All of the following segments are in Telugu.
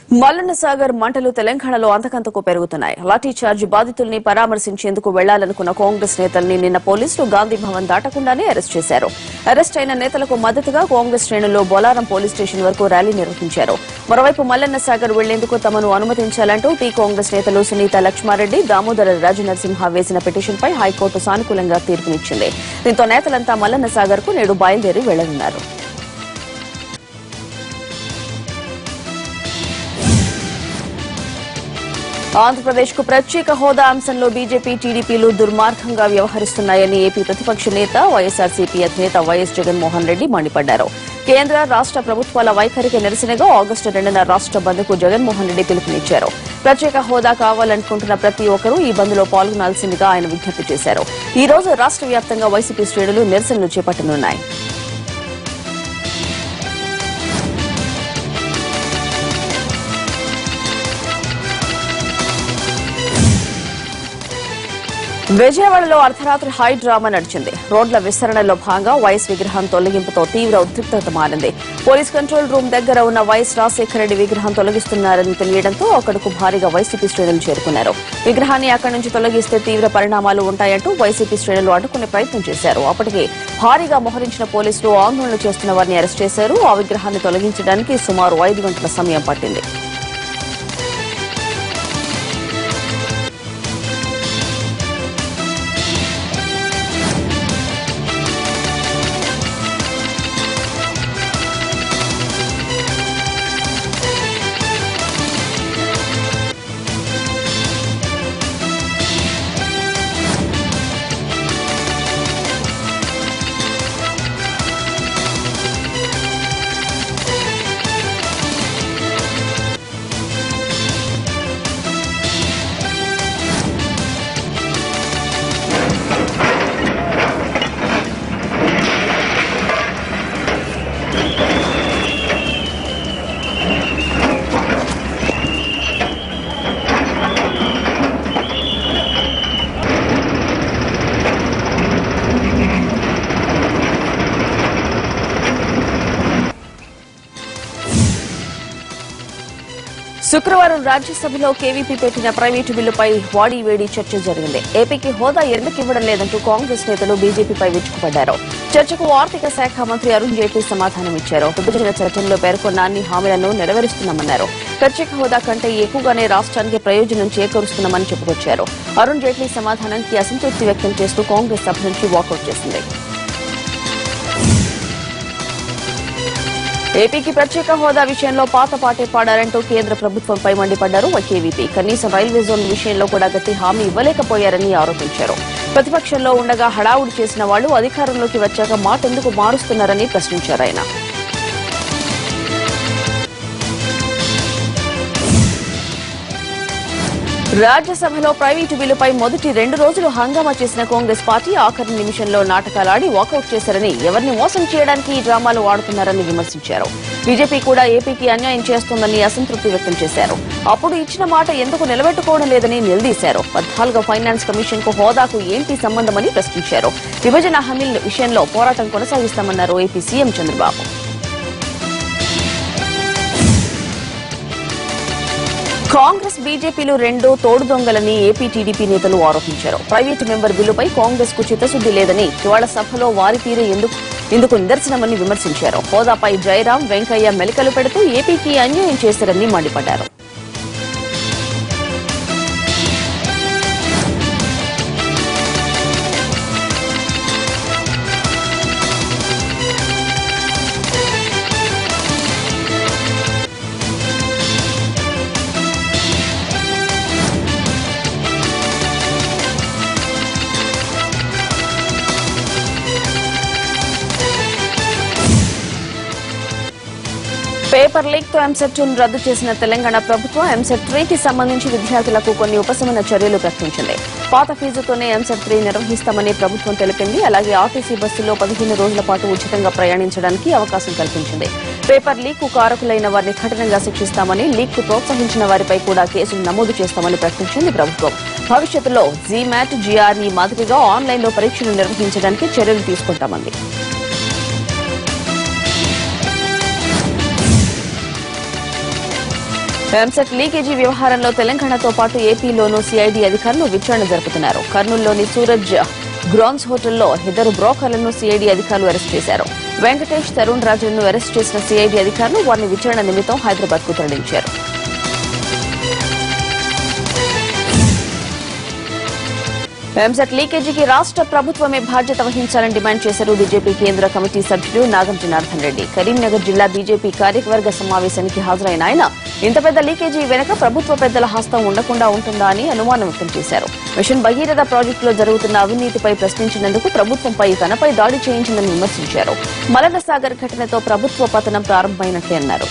మల్లన్న సాగర్ మంటలు తెలంగాణలో అంతకంతకు పెరుగుతున్నాయి లాఠీ చార్జ్ బాధితుల్ని పరామర్శించేందుకు వెళ్లాలనుకున్న కాంగ్రెస్ నేతల్ని నిన్న పోలీసులు గాంధీ భవన్ దాటకుండానే అరెస్ట్ చేశారు అరెస్ట్ అయిన నేతలకు మద్దతుగా కాంగ్రెస్ శ్రేణుల్లో బొలారం పోలీస్ స్టేషన్ వరకు ర్యాలీ నిర్వహించారు మరోవైపు మల్లన్న సాగర్ వెళ్లేందుకు తమను అనుమతించాలంటూ టీ కాంగ్రెస్ నేతలు సునీత లక్ష్మారెడ్డి దామోదర రాజనరసింహ వేసిన పిటిషన్పై హైకోర్టు సానుకూలంగా తీర్పునిచ్చింది దీంతో నేతలంతా మల్లన్న సాగర్ కు నేడు బయలుదేరి వెళ్లనున్నారు ఆంధ్రప్రదేశ్ కు ప్రత్యేక హోదా అంశంలో బీజేపీ టీడీపీలు దుర్మార్గంగా వ్యవహరిస్తున్నాయని ఏపీ ప్రతిపక్ష నేత వైఎస్ఆర్సీపీ అధినేత వైఎస్ జగన్మోహన్ రెడ్డి మండిపడ్డారు కేంద్ర రాష్ట ప్రభుత్వాల వైఖరికి నిరసనగా ఆగస్టు రెండున రాష్ట బంద్ కు జగన్మోహన్ రెడ్డి పిలుపునిచ్చారు ప్రత్యేక హోదా కావాలనుకుంటున్న ప్రతి ఒక్కరూ ఈ బంద్ లో పాల్గొనాల్సిందిగా ఆయన విజ్ఞప్తి చేశారు ఈ రోజు రాష్ట వ్యాప్తంగా వైసీపీ శ్రేణులు నిరసనలు చేపట్టనున్నాయి విజయవాడలో అర్ధరాత్రి హై డ్రామా నడిచింది రోడ్ల విస్తరణలో భాగంగా వైఎస్ విగ్రహం తొలగింపుతో తీవ్ర ఉద్రిక్తత మారింది పోలీస్ కంట్రోల్ రూమ్ దగ్గర ఉన్న వైఎస్ రాజశేఖర రెడ్డి విగ్రహం తొలగిస్తున్నారని తెలియడంతో అక్కడకు భారీగా వైసీపీ శ్రేణులు చేరుకున్నారు విగ్రహాన్ని అక్కడి నుంచి తొలగిస్తే తీవ్ర పరిణామాలు ఉంటాయంటూ వైసీపీ శ్రేణులు అడ్డుకునే ప్రయత్నం చేశారు అప్పటికే భారీగా మోహరించిన పోలీసులు ఆందోళన చేస్తున్న వారిని అరెస్ట్ చేశారు ఆ విగ్రహాన్ని తొలగించడానికి సుమారు ఐదు గంటల సమయం పట్టింది శుక్రవారం రాజ్యసభలో కేవీపీ పెట్టిన ప్రైవేటు బిల్లుపై వాడి వేడి చర్చ జరిగింది ఏపీకి హోదా ఎందుకు ఇవ్వడం లేదంటూ కాంగ్రెస్ నేతలు బీజేపీపై విరుచుకుపడ్డారు చర్చకు ఆర్థిక శాఖ మంత్రి అరుణ్ జైట్లీ సమాధానమిచ్చారు విభజన చట్టంలో పేర్కొన్న అన్ని హామీలను నెరవేరుస్తున్నామన్నారు ప్రత్యేక హోదా కంటే ఎక్కువగానే రాష్ట్రానికి ప్రయోజనం చేకూరుస్తున్నామని చెప్పుకొచ్చారు అరుణ్ జైట్లీ సమాధానానికి అసంతృప్తి వ్యక్తం చేస్తూ కాంగ్రెస్ సభ నుంచి వాకౌట్ చేసింది ఏపీకి ప్రత్యేక హోదా విషయంలో పాత పాటే పాడారంటూ కేంద్ర ప్రభుత్వంపై మండిపడ్డారు కేవీపీ కనీసం రైల్వే జోన్ విషయంలో కూడా గట్టి హామీ ఇవ్వలేకపోయారని ఆరోపించారు ప్రతిపక్షంలో ఉండగా హడావుడి చేసిన వాళ్లు అధికారంలోకి వచ్చాక మాటెందుకు మారుస్తున్నారని ప్రశ్నించారు ఆయన రాజ్యసభలో ప్రైవేటు బిల్లుపై మొదటి రెండు రోజులు హంగామా చేసిన కాంగ్రెస్ పార్టీ ఆఖరి నిమిషంలో నాటకాలాడి వాకౌట్ చేశారని ఎవరిని మోసం చేయడానికి ఈ డ్రామాలు వాడుతున్నారని విమర్శించారు బీజేపీ కూడా ఏపీకి అన్యాయం చేస్తోందని అసంతృప్తి వ్యక్తం చేశారు అప్పుడు ఇచ్చిన మాట ఎందుకు నిలబెట్టుకోవడం లేదని నిలదీశారు పద్నాలుగో ఫైనాన్స్ కమిషన్ కు హోదాకు ఏంటి సంబంధమని ప్రశ్నించారు విభజన హామీల విషయంలో పోరాటం కొనసాగిస్తామన్నారు ఏపీ సీఎం చంద్రబాబు కాంగ్రెస్ బీజేపీలు రెండు తోడు దొంగలని ఏపీ టీడీపీ నేతలు ఆరోపించారు ప్రైవేటు మెంబర్ బిల్లుపై కాంగ్రెస్ కు చిత్తశుద్ది లేదని ఇవాళ సభలో వారి తీరే ఎందుకు ఇందుకు నిదర్శనమని విమర్శించారు హోదాపై జయరాం వెంకయ్య మెలికలు పెడుతూ ఏపీకి అన్యాయం చేశారని మండిపడ్డారు పేపర్ లీక్ తో ఎంసెట్ ను రద్దు చేసిన తెలంగాణ ప్రభుత్వం ఎంసెట్ త్రీకి సంబంధించి విద్యార్థులకు కొన్ని ఉపశమన చర్యలు ప్రకటించింది పాత ఫీజుతోనే ఎంసెట్ త్రీ నిర్వహిస్తామని ప్రభుత్వం తెలిపింది అలాగే ఆర్టీసీ బస్సుల్లో పదిహేను రోజుల పాటు ఉచితంగా ప్రయాణించడానికి అవకాశం కల్పించింది పేపర్ లీక్ కు కారకులైన వారిని కఠినంగా శిక్షిస్తామని లీక్ కు ప్రోత్సహించిన వారిపై కూడా కేసులు నమోదు చేస్తామని ప్రకటించింది ప్రభుత్వం భవిష్యత్తులో జీమాట్ జీఆర్ఈ మాదిరిగా ఆన్లైన్లో పరీక్షలు నిర్వహించడానికి చర్యలు తీసుకుంటామంది ఎంసెట్ లీకేజీ వ్యవహారంలో తెలంగాణతో పాటు ఏపీలోనూ సిఐడి అధికారులు విచారణ జరుపుతున్నారు కర్నూలులోని సూరజ్ గ్రాన్స్ హోటల్లో ఇద్దరు బ్రోకర్లను సిఐడి అధికారులు అరెస్ట్ చేశారు వెంకటేష్ తరుణ్ రాజులను అరెస్ట్ చేసిన సిఐడి అధికారులు వారిని విచారణ నిమిత్తం హైదరాబాద్ కు తరలించారు ఎంసెట్ లీకేజీకి రాష్ట్ర ప్రభుత్వమే బాధ్యత వహించాలని డిమాండ్ చేశారు బీజేపీ కేంద్ర కమిటీ సభ్యుడు నాగం జనార్దన్ రెడ్డి కరీంనగర్ జిల్లా బీజేపీ కార్యవర్గ సమావేశానికి హాజరైన ఆయన ఇంత పెద్ద లీకేజీ వెనుక ప్రభుత్వ పెద్దల హస్తం ఉండకుండా ఉంటుందా అని అనుమానం వ్యక్తం చేశారు మిషన్ భగీరథ ప్రాజెక్టులో జరుగుతున్న అవినీతిపై ప్రశ్నించినందుకు ప్రభుత్వంపై తనపై దాడి చేయించిందని విమర్శించారు మలన సాగర్ ఘటనతో ప్రభుత్వ పతనం ప్రారంభమైనట్లే అన్నారు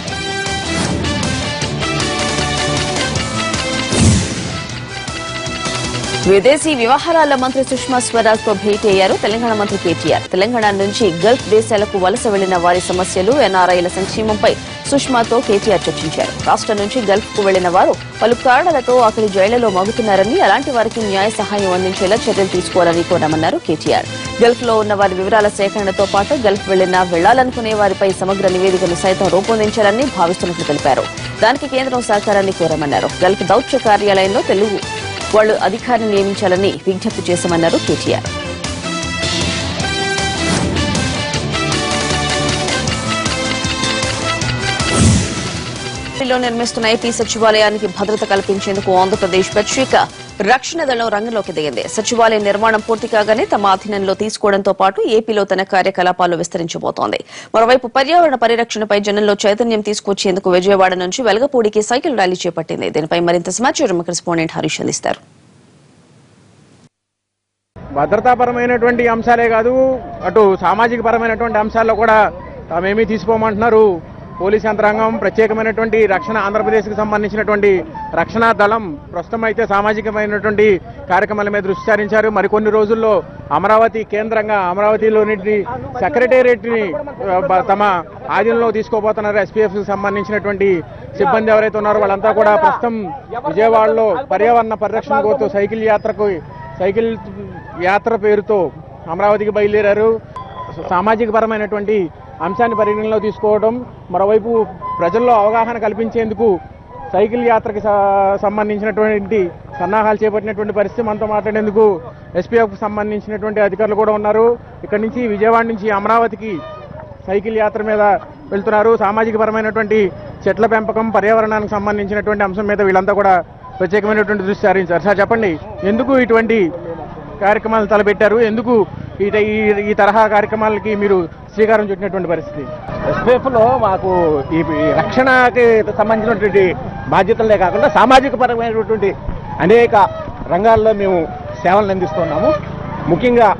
విదేశీ వ్యవహారాల మంత్రి సుష్మా స్వరాజ్ తో భేటీ అయ్యారు తెలంగాణ మంత్రి కేటీఆర్ తెలంగాణ నుంచి గల్ఫ్ దేశాలకు వలస వెళ్లిన వారి సమస్యలు ఎన్ఆర్ఐల సంక్షేమంపై సుష్మాతో కేటీఆర్ చర్చించారు రాష్ట్రం నుంచి గల్ఫ్ కు వెళ్లిన వారు పలు కారణాలతో అక్కడి జైళ్లలో మగుతున్నారని అలాంటి వారికి న్యాయ సహాయం అందించేలా చర్యలు తీసుకోవాలని కోరామన్నారు కేటీఆర్ గల్ఫ్ లో ఉన్న వారి వివరాల సేకరణతో పాటు గల్ఫ్ వెళ్లినా వెళ్లాలనుకునే వారిపై సమగ్ర నివేదికను సైతం రూపొందించాలని భావిస్తున్నట్లు తెలిపారు దానికి కేంద్రం సహకారాన్ని కోరామన్నారు గల్ఫ్ దౌత్య కార్యాలయంలో తెలుగు వాళ్లు అధికారిని నియమించాలని విజ్ఞప్తి చేశామన్నారు కేటీఆర్ లో నిర్మిస్తున్న ఏపీ సచివాలయానికి భద్రత కల్పించేందుకు ఆంధ్రప్రదేశ్ ప్రత్యేక రక్షణ దళం రంగంలోకి దిగింది సచివాలయ నిర్మాణం పూర్తి కాగానే తమ అధీనంలో తీసుకోవడంతో పాటు ఏపీలో తన కార్యకలాపాలు విస్తరించబోతోంది మరోవైపు పర్యావరణ పరిరక్షణపై జనంలో చైతన్యం తీసుకొచ్చేందుకు విజయవాడ నుంచి వెలగపూడికి సైకిల్ ర్యాలీ చేపట్టింది దీనిపై మరింత సమాచారం కరెస్పాండెంట్ హరీష్ అందిస్తారు భద్రతాపరమైనటువంటి అంశాలే కాదు అటు సామాజిక పరమైనటువంటి అంశాల్లో కూడా తామేమీ తీసుకోమంటున్నారు పోలీస్ యంత్రాంగం ప్రత్యేకమైనటువంటి రక్షణ ఆంధ్రప్రదేశ్కి సంబంధించినటువంటి రక్షణ దళం ప్రస్తుతం అయితే సామాజికమైనటువంటి కార్యక్రమాల మీద దృష్టి సారించారు మరికొన్ని రోజుల్లో అమరావతి కేంద్రంగా అమరావతిలోని సెక్రటేరియట్ని ఆ, బ- తమ ఆధీనంలో తీసుకోబోతున్నారు ఎస్పీఎఫ్ సంబంధించినటువంటి సిబ్బంది ఎవరైతే ఉన్నారో వాళ్ళంతా కూడా ప్రస్తుతం విజయవాడలో పర్యావరణ పరిరక్షణ కోరుతూ సైకిల్ యాత్రకు సైకిల్ యాత్ర పేరుతో అమరావతికి బయలుదేరారు సామాజిక పరమైనటువంటి అంశాన్ని పరిగణనలో తీసుకోవడం మరోవైపు ప్రజల్లో అవగాహన కల్పించేందుకు సైకిల్ యాత్రకి స- సంబంధించినటువంటి సన్నాహాలు చేపట్టినటువంటి పరిస్థితి మనతో మాట్లాడేందుకు ఎస్పీఎఫ్ సంబంధించినటువంటి అధికారులు కూడా ఉన్నారు ఇక్కడి నుంచి విజయవాడ నుంచి అమరావతికి సైకిల్ యాత్ర మీద వెళ్తున్నారు సామాజిక పరమైనటువంటి చెట్ల పెంపకం పర్యావరణానికి సంబంధించినటువంటి అంశం మీద వీళ్ళంతా కూడా ప్రత్యేకమైనటువంటి దృష్టి సారించారు సార్ చెప్పండి ఎందుకు ఇటువంటి కార్యక్రమాలు తలపెట్టారు ఎందుకు ఈ ఈ- ఈ తరహా కార్యక్రమాలకి మీరు శ్రీకారం చుట్టినటువంటి పరిస్థితి ఎస్పీఎఫ్లో మాకు ఈ ఈ రక్షణకి సంబంధించినటువంటి బాధ్యతలే కాకుండా సామాజిక పరమైనటువంటి అనేక రంగాల్లో మేము సేవలను అందిస్తున్నాము ముఖ్యంగా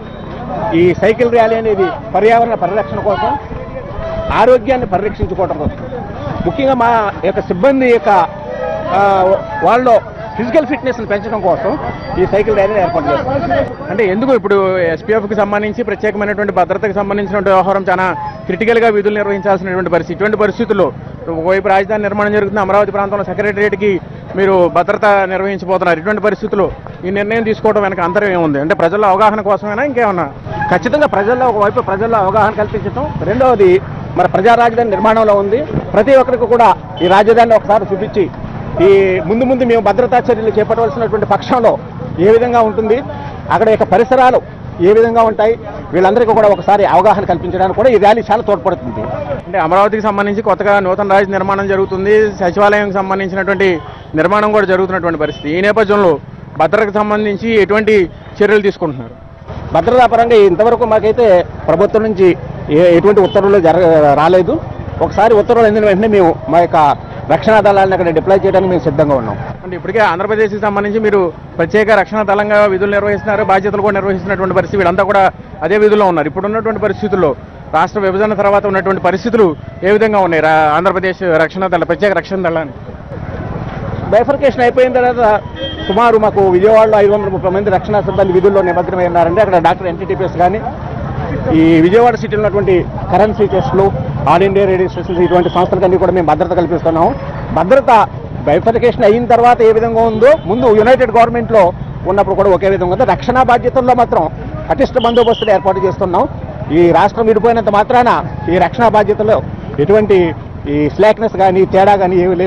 ఈ సైకిల్ ర్యాలీ అనేది పర్యావరణ పరిరక్షణ కోసం ఆరోగ్యాన్ని పరిరక్షించుకోవడం కోసం ముఖ్యంగా మా యొక్క సిబ్బంది యొక్క ఆ, వాళ్ళలో ఫిజికల్ ఫిట్నెస్ని పెంచడం కోసం ఈ సైకిల్ ర్యాలీని ఏర్పాటు చేస్తాం అంటే ఎందుకు ఇప్పుడు ఎస్పీఎఫ్కి సంబంధించి ప్రత్యేకమైనటువంటి భద్రతకు సంబంధించినటువంటి వ్యవహారం చాలా క్రిటికల్గా విధులు నిర్వహించాల్సినటువంటి పరిస్థితి ఇటువంటి పరిస్థితుల్లో ఒకవైపు రాజధాని నిర్మాణం జరుగుతుంది అమరావతి ప్రాంతంలో సెక్రటరియట్కి మీరు భద్రత నిర్వహించబోతున్నారు ఇటువంటి పరిస్థితుల్లో ఈ నిర్ణయం తీసుకోవడం వెనక అంతరం ఏముంది అంటే ప్రజల అవగాహన కోసమేనా ఇంకేమన్నా ఖచ్చితంగా ప్రజల్లో ఒకవైపు ప్రజల్లో అవగాహన కల్పించడం రెండవది మన ప్రజా రాజధాని నిర్మాణంలో ఉంది ప్రతి ఒక్కరికి కూడా ఈ రాజధానిని ఒకసారి చూపించి ఈ ముందు ముందు మేము భద్రతా చర్యలు చేపట్టవలసినటువంటి పక్షంలో ఏ విధంగా ఉంటుంది అక్కడ యొక్క పరిసరాలు ఏ విధంగా ఉంటాయి వీళ్ళందరికీ కూడా ఒకసారి అవగాహన కల్పించడానికి కూడా ఈ ర్యాలీ చాలా తోడ్పడుతుంది అంటే అమరావతికి సంబంధించి కొత్తగా నూతన రాజధాని నిర్మాణం జరుగుతుంది సచివాలయం సంబంధించినటువంటి నిర్మాణం కూడా జరుగుతున్నటువంటి పరిస్థితి ఈ నేపథ్యంలో భద్రతకు సంబంధించి ఎటువంటి చర్యలు తీసుకుంటున్నారు భద్రతా పరంగా ఇంతవరకు మాకైతే ప్రభుత్వం నుంచి ఏ- ఎటువంటి ఉత్తర్వులు జరగ రాలేదు ఒకసారి ఉత్తర్వులు అందిన వెంటనే మేము మా యొక్క రక్షణ దళాలను అక్కడ డిప్లాయ్ చేయడానికి మేము సిద్ధంగా ఉన్నాం అంటే ఇప్పటికే ఆంధ్రప్రదేశ్కి సంబంధించి మీరు ప్రత్యేక రక్షణ దళంగా విధులు నిర్వహిస్తున్నారు బాధ్యతలు కూడా నిర్వహిస్తున్నటువంటి పరిస్థితి వీళ్ళంతా కూడా అదే విధుల్లో ఉన్నారు ఇప్పుడు ఉన్నటువంటి పరిస్థితుల్లో రాష్ట్ర విభజన తర్వాత ఉన్నటువంటి పరిస్థితులు ఏ విధంగా ఉన్నాయి రా- ఆంధ్రప్రదేశ్ రక్షణ దళ ప్రత్యేక రక్షణ దళాన్ని బైఫర్కేషన్ అయిపోయిన తర్వాత సుమారు మాకు విజయవాడలో ఐదు వందల ముప్పై మంది రక్షణ సిబ్బంది విధుల్లో నిమగ్నమై ఉన్నారంటే అక్కడ డాక్టర్ ఎన్టీటీపీఎస్ కానీ ఈ విజయవాడ సిటీలో ఉన్నటువంటి కరెన్సీ టెస్టులు ఆల్ ఇండియా రేడియో స్టేషన్స్ ఇటువంటి సంస్థలకన్నీ కూడా మేము భద్రత కల్పిస్తున్నాము భద్రత బైఫర్కేషన్ అయిన తర్వాత ఏ విధంగా ఉందో ముందు యునైటెడ్ గవర్నమెంట్లో ఉన్నప్పుడు కూడా ఒకే విధంగా ఉంది రక్షణ బాధ్యతల్లో మాత్రం పటిష్ట బందోబస్తులు ఏర్పాటు చేస్తున్నాం ఈ రాష్ట్రం విడిపోయినంత మాత్రాన ఈ రక్షణ బాధ్యతలో ఎటువంటి ఈ స్లాక్నెస్ కానీ తేడా కానీ ఏమీ లేదు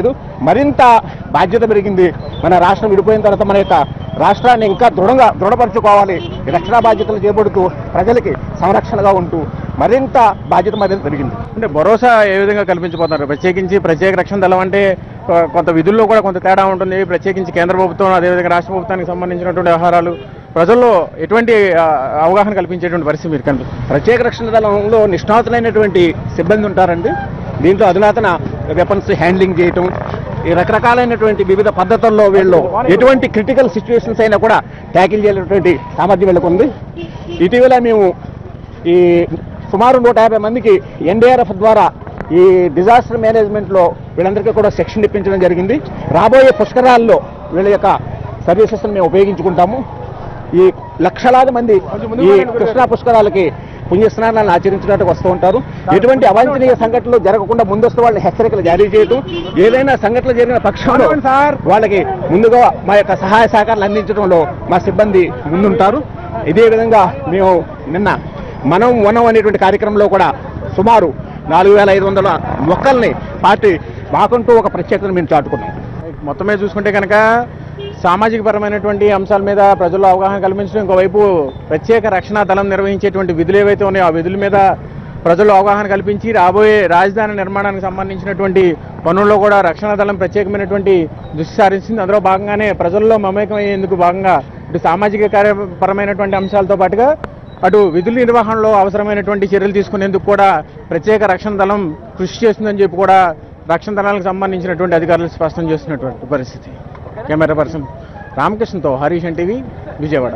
మరింత బాధ్యత పెరిగింది మన రాష్ట్రం విడిపోయిన తర్వాత మన యొక్క రాష్ట్రాన్ని ఇంకా దృఢంగా దృఢపరచుకోవాలి ఈ రక్షణ బాధ్యతలు చేపడుతూ ప్రజలకి సంరక్షణగా ఉంటూ మరింత బాధ్యత మరింత పెరిగింది అంటే భరోసా ఏ విధంగా కల్పించబోతున్నారు ప్రత్యేకించి ప్రత్యేక రక్షణ దళం అంటే కొ- కొంత విధుల్లో కూడా కొంత తేడా ఉంటుంది ప్రత్యేకించి కేంద్ర ప్రభుత్వం అదేవిధంగా రాష్ట్ర ప్రభుత్వానికి సంబంధించినటువంటి వ్యవహారాలు ప్రజల్లో ఎటువంటి ఆ, అవగాహన కల్పించేటువంటి పరిస్థితి మీరు కనిపిస్తుంది ప్రత్యేక రక్షణ దళంలో నిష్ణాతులైనటువంటి సిబ్బంది ఉంటారండి దీంట్లో అధునాతన వెపన్స్ హ్యాండ్లింగ్ చేయటం ఈ రకరకాలైనటువంటి వివిధ పద్ధతుల్లో వీళ్ళు ఎటువంటి క్రిటికల్ సిచ్యువేషన్స్ అయినా కూడా ట్యాకిల్ చేయలేటువంటి సామర్థ్యం వీళ్ళకు ఉంది ఇటీవల మేము ఈ సుమారు నూట యాభై మందికి ఎన్డీఆర్ఎఫ్ ద్వారా ఈ డిజాస్టర్ మేనేజ్మెంట్లో వీళ్ళందరికీ కూడా శిక్షణ ఇప్పించడం జరిగింది రాబోయే పుష్కరాల్లో వీళ్ళ యొక్క సర్వీసెస్ మేము ఉపయోగించుకుంటాము ఈ లక్షలాది మంది ఈ కృష్ణా పుష్కరాలకి పుణ్యస్నానాలను ఆచరించడానికి వస్తూ ఉంటారు ఎటువంటి అవాంఛనీయ సంఘటనలు జరగకుండా ముందస్తు వాళ్ళని హెచ్చరికలు జారీ చేయడం ఏదైనా సంఘటనలు జరిగిన పక్షంలో వాళ్ళకి ముందుగా మా యొక్క సహాయ సహకారాలు అందించడంలో మా సిబ్బంది ముందుంటారు ఇదే విధంగా మేము నిన్న మనం వనం అనేటువంటి కార్యక్రమంలో కూడా సుమారు నాలుగు వేల ఐదు వందల మొక్కల్ని పార్టీ మాకంటూ ఒక ప్రత్యేకతను మేము చాటుకున్నాం మొత్తమే చూసుకుంటే కనుక సామాజిక పరమైనటువంటి అంశాల మీద ప్రజల్లో అవగాహన కల్పించడం ఇంకోవైపు ప్రత్యేక రక్షణ దళం నిర్వహించేటువంటి విధులు ఏవైతే ఉన్నాయో ఆ విధుల మీద ప్రజల్లో అవగాహన కల్పించి రాబోయే రాజధాని నిర్మాణానికి సంబంధించినటువంటి పనుల్లో కూడా రక్షణ దళం ప్రత్యేకమైనటువంటి దృష్టి సారించింది అందులో భాగంగానే ప్రజల్లో మమేకమయ్యేందుకు భాగంగా ఇటు సామాజిక కార్యపరమైనటువంటి అంశాలతో పాటుగా అటు విధుల నిర్వహణలో అవసరమైనటువంటి చర్యలు తీసుకునేందుకు కూడా ప్రత్యేక రక్షణ దళం కృషి చేస్తుందని చెప్పి కూడా రక్షణ దళాలకు సంబంధించినటువంటి అధికారులు స్పష్టం చేస్తున్నటువంటి పరిస్థితి కెమెరా పర్సన్ రామకృష్ణతో హరీష్ టీవీ విజయవాడ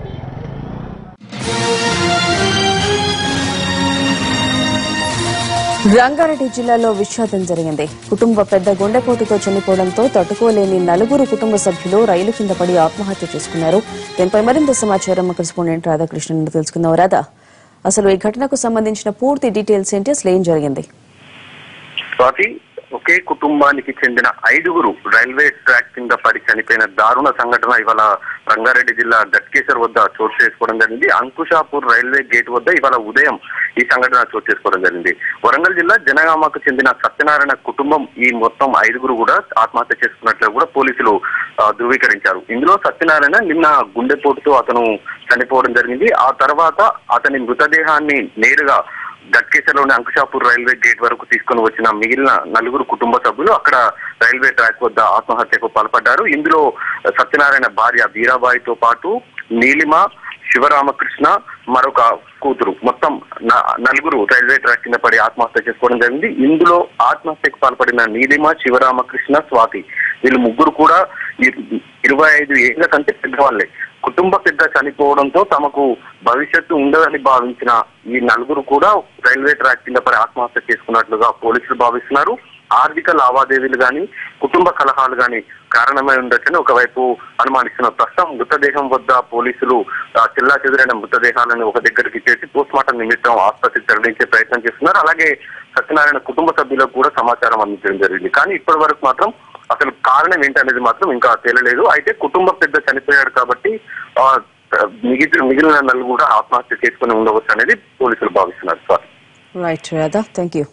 రంగారెడ్డి జిల్లాలో విషాదం జరిగింది కుటుంబ పెద్ద గుండెపోటుతో చనిపోవడంతో తట్టుకోలేని నలుగురు కుటుంబ సభ్యులు రైలు కింద పడి ఆత్మహత్య చేసుకున్నారు దీనిపై మరింత సమాచారం మా కరెస్పాండెంట్ రాధాకృష్ణ నుండి తెలుసుకుందాం రాధా అసలు ఈ ఘటనకు సంబంధించిన పూర్తి డీటెయిల్స్ ఏంటి అసలు ఏం జరిగింది స్వాతి ఒకే కుటుంబానికి చెందిన ఐదుగురు రైల్వే ట్రాక్ కింద పడి చనిపోయిన దారుణ సంఘటన ఇవాళ రంగారెడ్డి జిల్లా గట్కేశ్వర్ వద్ద చోటు చేసుకోవడం జరిగింది అంకుషాపూర్ రైల్వే గేట్ వద్ద ఇవాళ ఉదయం ఈ సంఘటన చోటు చేసుకోవడం జరిగింది వరంగల్ జిల్లా జనగామకు చెందిన సత్యనారాయణ కుటుంబం ఈ మొత్తం ఐదుగురు కూడా ఆత్మహత్య చేసుకున్నట్లు కూడా పోలీసులు ఆ, ధృవీకరించారు ఇందులో సత్యనారాయణ నిన్న గుండెపోటుతో అతను చనిపోవడం జరిగింది ఆ తర్వాత అతని మృతదేహాన్ని నేరుగా గట్కేసలోని అంకుషాపూర్ రైల్వే గేట్ వరకు తీసుకొని వచ్చిన మిగిలిన నలుగురు కుటుంబ సభ్యులు అక్కడ రైల్వే ట్రాక్ వద్ద ఆత్మహత్యకు పాల్పడ్డారు ఇందులో సత్యనారాయణ భార్య వీరాబాయితో పాటు నీలిమ శివరామకృష్ణ మరొక కూతురు మొత్తం న- నలుగురు రైల్వే ట్రాక్ కింద పడి ఆత్మహత్య చేసుకోవడం జరిగింది ఇందులో ఆత్మహత్యకు పాల్పడిన నీలిమ శివరామకృష్ణ స్వాతి వీళ్ళు ముగ్గురు కూడా ఇ- ఇరవై ఐదు ఏళ్ల కంటే పెద్దవాళ్ళే కుటుంబ పెద్ద చనిపోవడంతో తమకు భవిష్యత్తు ఉండదని భావించిన ఈ నలుగురు కూడా రైల్వే ట్రాక్ కింద పడి ఆత్మహత్య చేసుకున్నట్లుగా పోలీసులు భావిస్తున్నారు ఆర్థిక లావాదేవీలు గాని కుటుంబ కలహాలు గాని కారణమై ఉండొచ్చని ఒకవైపు అనుమానిస్తున్న ప్రస్తుతం మృతదేహం వద్ద పోలీసులు చిల్లా చెదురైన మృతదేహాలను ఒక దగ్గరికి చేసి పోస్ట్ మార్టం నిమిత్తం ఆసుపత్రికి తరలించే ప్రయత్నం చేస్తున్నారు అలాగే సత్యనారాయణ కుటుంబ సభ్యులకు కూడా సమాచారం అందించడం జరిగింది కానీ ఇప్పటి వరకు మాత్రం అసలు కారణం ఏంటనేది మాత్రం ఇంకా తేలలేదు అయితే కుటుంబ పెద్ద చనిపోయాడు కాబట్టి ఆ, మిగిలిన మిగిలిన నలుగురు కూడా ఆత్మహత్య చేసుకుని ఉండవచ్చు అనేది పోలీసులు భావిస్తున్నారు sir right Radha thank you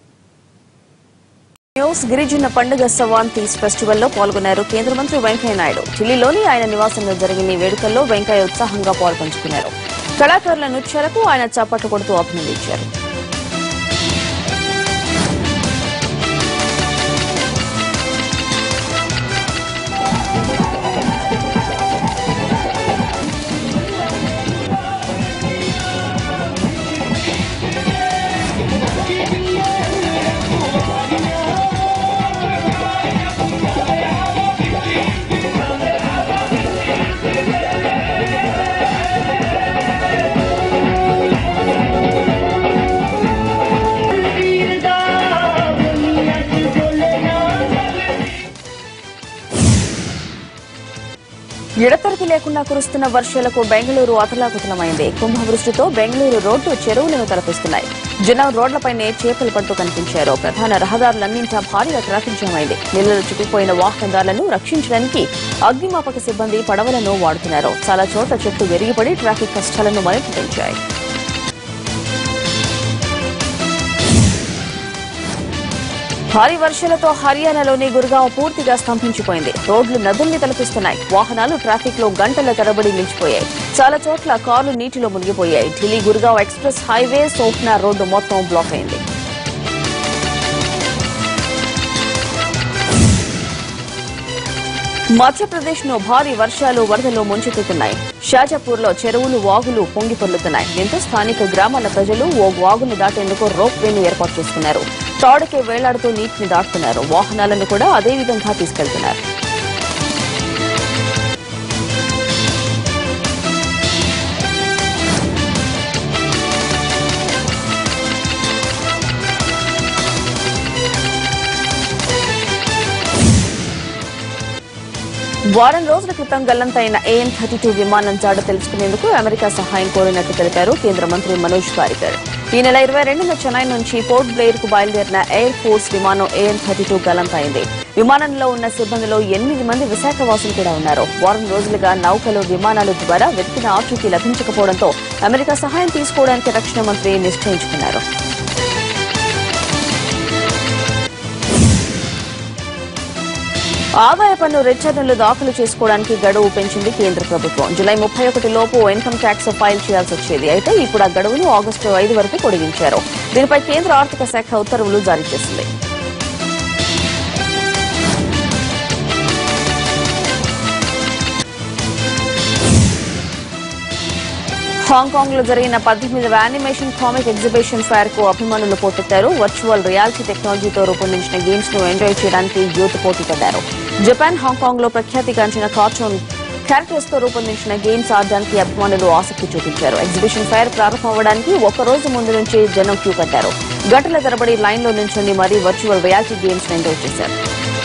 news గిరిజన పండుగ సవాంతీస్ ఫెస్టివల్ లో పాల్గొన్నారు కేంద్ర మంత్రి వెంకయ్య నాయుడు ఢిల్లీలోని ఆయన నివాసంలో జరిగిన ఈ వేడుకల్లో వెంకయ్య ఉత్సాహంగా పాల్పంచుకున్నారు కళాకారుల నృత్యాలకు ఆయన చప్పట్లు కొడుతూ అభినందించారు ఎడతెరిపి లేకుండా కురుస్తున్న వర్షాలకు బెంగళూరు అతలాకుతలమైంది కుంభవృష్టితో బెంగళూరు రోడ్డు చెరువులను తలపిస్తున్నాయి జనం రోడ్లపైనే చేపలు పడుతూ కనిపించారు ప్రధాన రహదారులన్నింటా భారీగా ట్రాఫిక్ జామ్ అయింది నీళ్లలో చిక్కుపోయిన వాహనదారులను రక్షించడానికి అగ్నిమాపక సిబ్బంది పడవలను వాడుతున్నారు చాలా చోట్ల చెట్లు విరిగిపడి ట్రాఫిక్ కష్టాలను మరింత పెంచాయి భారీ వర్షాలతో హర్యానాలోని గురుగావ్ పూర్తిగా స్తంభించిపోయింది రోడ్లు నదుల్ని తలపిస్తున్నాయి వాహనాలు ట్రాఫిక్ లో గంటల తరబడి నిలిచిపోయాయి చాలా చోట్ల కార్లు నీటిలో మునిగిపోయాయి ఢిల్లీ గురుగావ్ ఎక్స్ప్రెస్ హైవే సోఫ్నా రోడ్డు మొత్తం బ్లాక్ అయింది మధ్యప్రదేశ్ ను భారీ వర్షాలు వరదలు ముంచెత్తుతున్నాయి షాజాపూర్ లో చెరువులు వాగులు పొంగి పొర్లుతున్నాయి దీంతో స్థానిక గ్రామాల ప్రజలు ఓ వాగును దాటేందుకు రోప్ వేను ఏర్పాటు చేసుకున్నారు తాడుకే వేలాడుతూ నీటిని దాటుతున్నారు వాహనాలను కూడా అదే విధంగా తీసుకెళ్తున్నారు వారం రోజుల క్రితం గల్లంతైన ఏఎన్ థర్టీ టూ విమానం జాడ తెలుసుకునేందుకు అమెరికా సహాయం కోరినట్టు తెలిపారు కేంద్ర మంత్రి మనోజ్ పారికర్ ఈ నెల ఇరవై రెండున చెన్నై నుంచి పోర్ట్ బ్లెయిర్ కు బయలుదేరిన ఎయిర్ ఫోర్స్ విమానం ఏఎన్ థర్టీ టూ గల్లంతైంది విమానంలో ఉన్న సిబ్బందిలో ఎనిమిది మంది విశాఖ వాసులు కూడా ఉన్నారు వారం రోజులుగా నౌకలు విమానాల ద్వారా వెతికిన ఆచూకీ లభించకపోవడంతో అమెరికా సహాయం తీసుకోవడానికి రక్షణ మంత్రి నిశ్చయించుకున్నారు ఆదాయ పన్ను రిటర్నులు దాఖలు చేసుకోవడానికి గడువు పెంచింది కేంద్ర ప్రభుత్వం జులై ముప్పై ఒకటి లోపు ఇన్కమ్ ట్యాక్స్ ఫైల్ చేయాల్సి వచ్చేది అయితే ఇప్పుడు ఆ గడువును ఆగస్టు ఐదు వరకు పొడిగించారు దీనిపై కేంద్ర ఆర్థిక శాఖ ఉత్తర్వులు జారీ చేసింది హాంకాంగ్ లో జరిగిన పద్దెనిమిదవ యానిమేషన్ కామిక్ ఎగ్జిబిషన్ ఫైర్ కు అభిమానులు పోటెత్తారు వర్చువల్ రియాలిటీ టెక్నాలజీతో రూపొందించిన గేమ్స్ ను ఎంజాయ్ చేయడానికి యూత్ పోటీ పడ్డారు జపాన్ హాంకాంగ్ లో ప్రఖ్యాతిగాంచిన కార్టూన్ క్యారెక్టర్స్ తో రూపొందించిన గేమ్స్ ఆడడానికి అభిమానులు ఆసక్తి చూపించారు ఎగ్జిబిషన్ ఫైర్ ప్రారంభం అవ్వడానికి ఒక రోజు ముందు నుంచి జనం క్యూ కట్టారు గంటల తరబడి లైన్ లో నిల్చొని మరీ వర్చువల్ రియాలిటీ గేమ్స్ ఎంజాయ్ చేశారు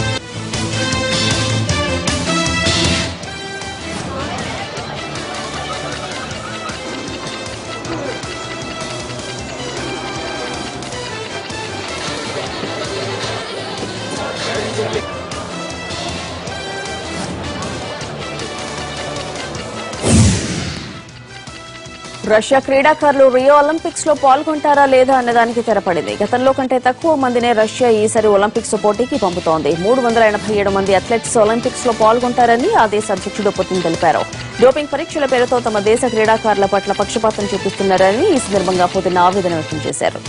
రష్యా క్రీడాకారులు రియో ఒలింపిక్స్ లో పాల్గొంటారా లేదా అన్నదానికి తెరపడింది గతంలో కంటే తక్కువ మందినే రష్యా ఈసారి ఒలింపిక్స్ పోటీకి పంపుతోంది మూడు వందల ఎనభై ఏడు మంది అథ్లెట్స్ ఒలింపిక్స్ లో పాల్గొంటారని ఆ దేశ అధ్యక్షుడు పుతిన్ తెలిపారు డోపింగ్ పరీక్షల పేరుతో తమ దేశ క్రీడాకారుల పట్ల పక్షపాతం చూపిస్తున్నారని ఈ సందర్భంగా పుతిన్ ఆవేదన వ్యక్తం చేశారు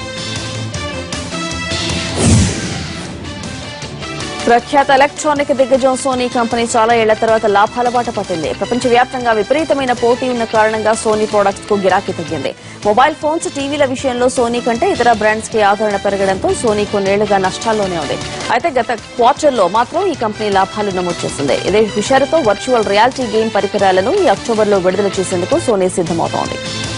ప్రఖ్యాత ఎలక్ట్రానిక్ దిగ్గజం సోనీ కంపెనీ చాలా ఏళ్ల తర్వాత లాభాల బాట పట్టింది ప్రపంచవ్యాప్తంగా విపరీతమైన పోటీ ఉన్న కారణంగా సోనీ ప్రొడక్ట్స్ కు గిరాకీ తగ్గింది మొబైల్ ఫోన్స్ టీవీల విషయంలో సోనీ కంటే ఇతర బ్రాండ్స్ కి ఆదరణ పెరగడంతో సోనీ కొన్నేళ్లుగా నష్టాల్లోనే ఉంది అయితే గత క్వార్టర్లో మాత్రం ఈ కంపెనీ లాభాలు నమోదు చేసింది ఇదే హుషారుతో వర్చువల్ రియాలిటీ గేమ్ పరికరాలను ఈ అక్టోబర్లో విడుదల చేసేందుకు సోనీ సిద్దమవుతోంది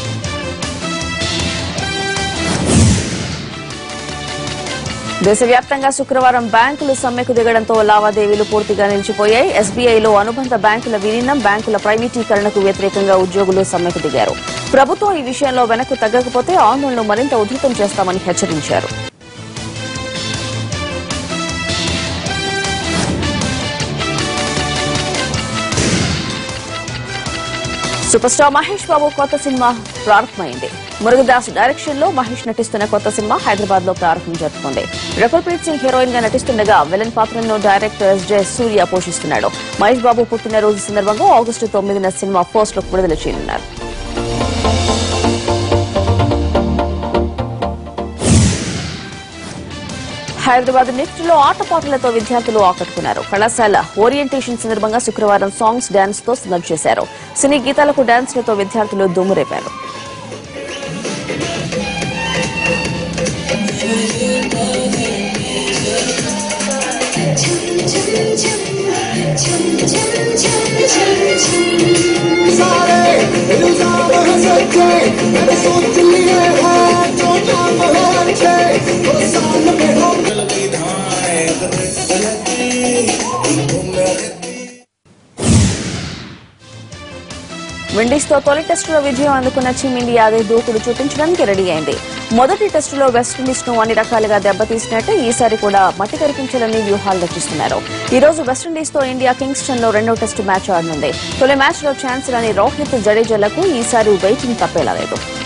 దేశవ్యాప్తంగా శుక్రవారం బ్యాంకులు సమ్మెకు దిగడంతో లావాదేవీలు పూర్తిగా నిలిచిపోయాయి ఎస్బీఐలో అనుబంధ బ్యాంకుల విలీనం బ్యాంకుల ప్రైవేటీకరణకు వ్యతిరేకంగా ఉద్యోగులు సమ్మెకు దిగారు ప్రభుత్వం ఈ విషయంలో వెనక్కు తగ్గకపోతే ఆందోళనలు మరింత ఉధృతం చేస్తామని హెచ్చరించారు సూపర్ స్టార్ మహేష్ బాబు కొత్త సినిమా ప్రారంభమైంది మురుగదాస్ డైరెక్షన్ లో మహేష్ నటిస్తున్న కొత్త సినిమా హైదరాబాద్ లో ప్రారంభం జరుపుకుంది రకుల్ ప్రీత్ సింగ్ హీరోయిన్ గా నటిస్తుండగా విలన్ పాత్రను డైరెక్టర్ ఎస్ జే సూర్య పోషిస్తున్నాడు మహేష్ బాబు పుట్టినరోజు సందర్భంగా ఆగస్టు తొమ్మిదిన సినిమా ఫస్ట్ లుక్ విడుదల చేయనున్నారు హైదరాబాద్ నిఫ్ట్ లో ఆటపాటలతో విద్యార్థులు ఆకట్టుకున్నారు కళాశాల ఓరియంటేషన్ సందర్భంగా శుక్రవారం సాంగ్స్ డాన్స్ తో సందడి చేశారు సినీ గీతాలకు డాన్స్లతో విద్యార్థులు దుమ్మురేపారు सारे इल्जाम है सच्चे मैंने सोच लिए हैं जो नाम है अच्छे वो सामने हो విండీస్ తో తొలి టెస్టులో విజయం అందుకున్న టీమిండియా అదే దూకుడు చూపించడానికి రెడీ అయింది మొదటి టెస్టులో వెస్టిండీస్ ను అన్ని రకాలుగా దెబ్బతీసినట్టే ఈసారి కూడా మట్టి కరిపించాలని వ్యూహాలు రచిస్తున్నారు ఈ రోజు వెస్టిండీస్ తో ఇండియా కింగ్స్టన్ లో రెండో టెస్టు మ్యాచ్ ఆడనుంది తొలి మ్యాచ్ లో ఛాన్స్ రాని రోహిత్ జడేజాలకు ఈసారి వెయిటింగ్ తప్పేలా లేదు